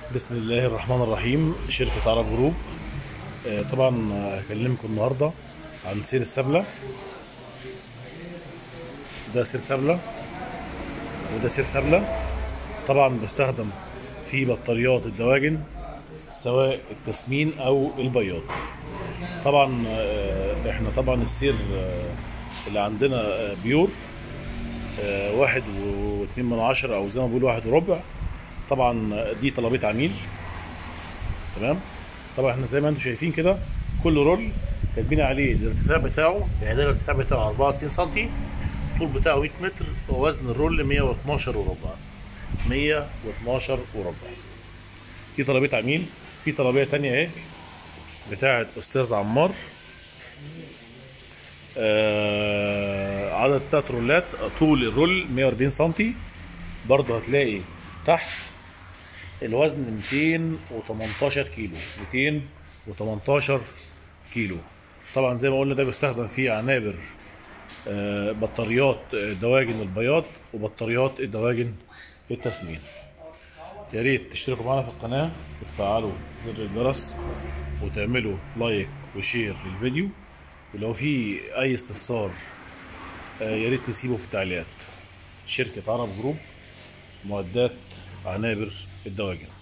بسم الله الرحمن الرحيم شركة عرب جروب آه، طبعا هكلمكم النهاردة عن سير السبلة ده سير سبلة وده سير سبلة طبعا بيستخدم في بطاريات الدواجن سواء التسمين او البياض طبعا آه، احنا طبعا السير آه، اللي عندنا آه، بيور آه، واحد واتنين من عشرة او زي ما بيقولوا واحد وربع طبعا دي طلبية عميل تمام طبعا احنا زي ما انتم شايفين كده كل رول كاتبين عليه الارتفاع بتاعه يعني ده الارتفاع بتاعه 94 سم الطول بتاعه 100 متر ووزن الرول 112 وربع 112 وربع دي طلبية عميل في طلبية تانية اهي بتاعة استاذ عمار آه عدد تلات رولات طول الرول 140 سم برضه هتلاقي تحت الوزن 218 كيلو 218 كيلو طبعا زي ما قلنا ده بيستخدم فيه عنابر آه، بطاريات آه، دواجن البياض وبطاريات الدواجن التسمين يا ريت تشتركوا معنا في القناة وتفعلوا زر الجرس وتعملوا لايك وشير للفيديو ولو في أي استفسار آه، يا ريت نسيبه في التعليقات شركة عرب جروب معدات عنابر الدواجن